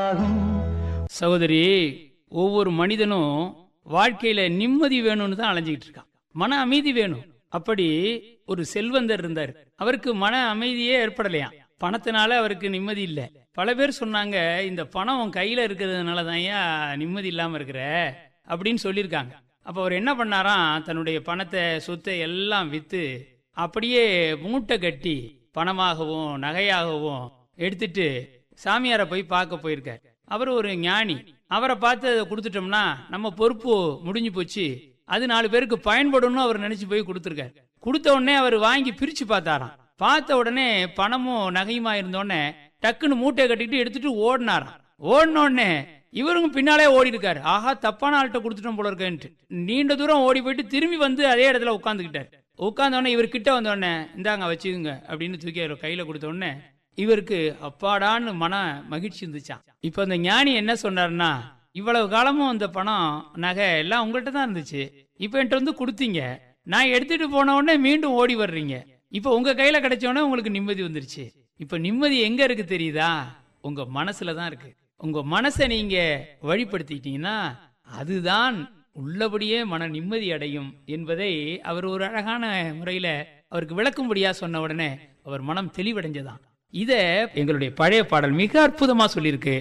ஆகும் சகோதரி ஒவ்வொரு மனிதனும் வாழ்க்கையில நிம்மதி வேணும்னு தான் அலைஞ்சிக்கிட்டு இருக்கான் மன அமைதி வேணும் அப்படி ஒரு செல்வந்தர் இருந்தார் அவருக்கு மன அமைதியே ஏற்படலையாம் பணத்தினால அவருக்கு நிம்மதி இல்ல பல பேர் சொன்னாங்க இந்த பணம் உன் கையில இருக்கிறதுனால தான் நிம்மதி இல்லாம இருக்கிற அப்படின்னு சொல்லியிருக்காங்க அப்ப அவர் என்ன பண்ணாராம் தன்னுடைய பணத்தை சொத்தை எல்லாம் வித்து அப்படியே மூட்டை கட்டி பணமாகவும் நகையாகவும் எடுத்துட்டு சாமியாரை போய் பார்க்க போயிருக்கார் அவர் ஒரு ஞானி அவரை பார்த்து அதை கொடுத்துட்டோம்னா நம்ம பொறுப்பு முடிஞ்சு போச்சு அது நாலு பேருக்கு பயன்படும்னு அவர் நினைச்சு போய் கொடுத்துருக்காரு கொடுத்த உடனே அவர் வாங்கி பிரிச்சு பார்த்தாராம் பார்த்த உடனே பணமும் நகையுமா இருந்த உடனே டக்குன்னு மூட்டையை கட்டிட்டு எடுத்துட்டு ஓடினாராம் ஓடின உடனே இவருங்க பின்னாலே ஓடி இருக்காரு ஆஹா தப்பான ஆள்கிட்ட கொடுத்துட்டோம் போல இருக்கேன்ட்டு நீண்ட தூரம் ஓடி போயிட்டு திரும்பி வந்து அதே இடத்துல உட்காந்துக்கிட்டாரு உட்கார்ந்த உடனே இவர் கிட்ட வந்த உடனே இந்தாங்க வச்சுக்கோங்க அப்படின்னு தூக்கி அவர் கையில கொடுத்த உடனே இவருக்கு அப்பாடான்னு மன மகிழ்ச்சி இருந்துச்சான் இப்ப அந்த ஞானி என்ன சொன்னாருன்னா இவ்வளவு காலமும் அந்த பணம் நகை எல்லாம் உங்கள்கிட்ட தான் இருந்துச்சு இப்ப என்கிட்ட வந்து கொடுத்தீங்க நான் எடுத்துட்டு போன உடனே மீண்டும் ஓடி வர்றீங்க இப்ப உங்க கையில கிடைச்ச உடனே உங்களுக்கு நிம்மதி வந்துருச்சு இப்ப நிம்மதி எங்க இருக்கு தெரியுதா உங்க மனசுல தான் இருக்கு உங்க மனசை நீங்க வழிப்படுத்திட்டீங்கன்னா அதுதான் உள்ளபடியே மன நிம்மதி அடையும் என்பதை அவர் ஒரு அழகான முறையில அவருக்கு விளக்கும்படியா சொன்ன உடனே அவர் மனம் தெளிவடைஞ்சதான் இத எங்களுடைய பழைய பாடல் மிக அற்புதமா சொல்லியிருக்கு